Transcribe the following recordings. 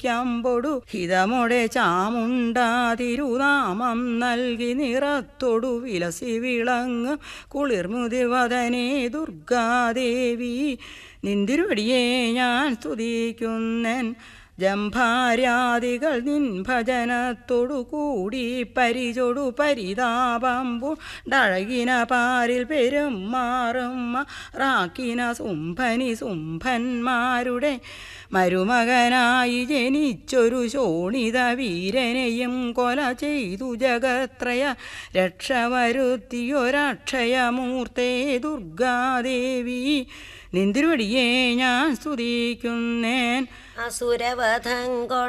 സ്തുതിക്കമ്പൊടു ഹിതമൊടെ ചാമുണ്ടാ തിരുനാമം നൽകി നിറത്തൊടു വിലസി വിളങ്ങും കുളിർമുതിവദനേ ദുർഗാദേവി നിന്തിരുവടിയെ ഞാൻ സ്തുതിക്കുന്നൻ ജംഭാര്യാദികൾ നിൻ ഭജനത്തോടു കൂടി പരിചൊടു പരിതാപമ്പുണ്ടഴകിന പാരിൽ പെരുമാറും റാക്കിന സുംഭനി സുംഭന്മാരുടെ മരുമകനായി ജനിച്ചൊരു ശോണിത വീരനെയും കൊല ചെയ്തു ജഗത്രയ രക്ഷ വരുത്തിയൊരക്ഷയമൂർത്തേ ദുർഗാദേവി നിന്തിരുവടിയെ ഞാൻ സ്തുതിക്കുന്നേൻ അസുരവധം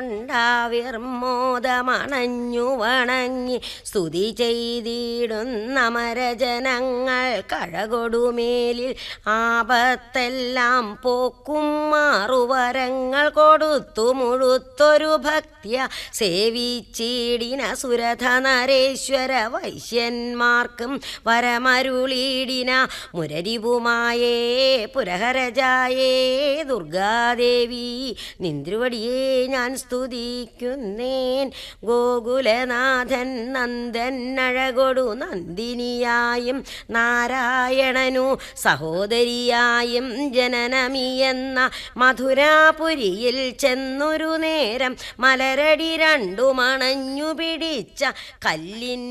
കൊണ്ടാവിർമോദമണഞ്ഞു വണങ്ങി സ്തുതി ചെയ്തിടുന്ന മരജനങ്ങൾ കഴകൊടുമേലിൽ ആപത്തെല്ലാം പോക്കും മാറുവരങ്ങൾ കൊടുത്തു മുഴുത്തൊരു ഭക്തിയ സേവിച്ചിടിന സുരഥ നരേശ്വര വൈശ്യന്മാർക്കും വരമരുളീടിന മുരരിപുമായേ പുരഹരജായേ ദുർഗാദേവി നിന്ദ്രുവടിയെ ഞാൻ സ്തുതിക്കുന്നേൻ ഗോകുലനാഥൻ നന്ദൻ അഴകൊടു നന്ദിനിയായും നാരായണനു സഹോദരിയായും ജനനമിയെന്ന മധുരാപുരിയിൽ ചെന്നൊരു നേരം മലരടി രണ്ടു മണഞ്ഞു പിടിച്ച കല്ലിൻ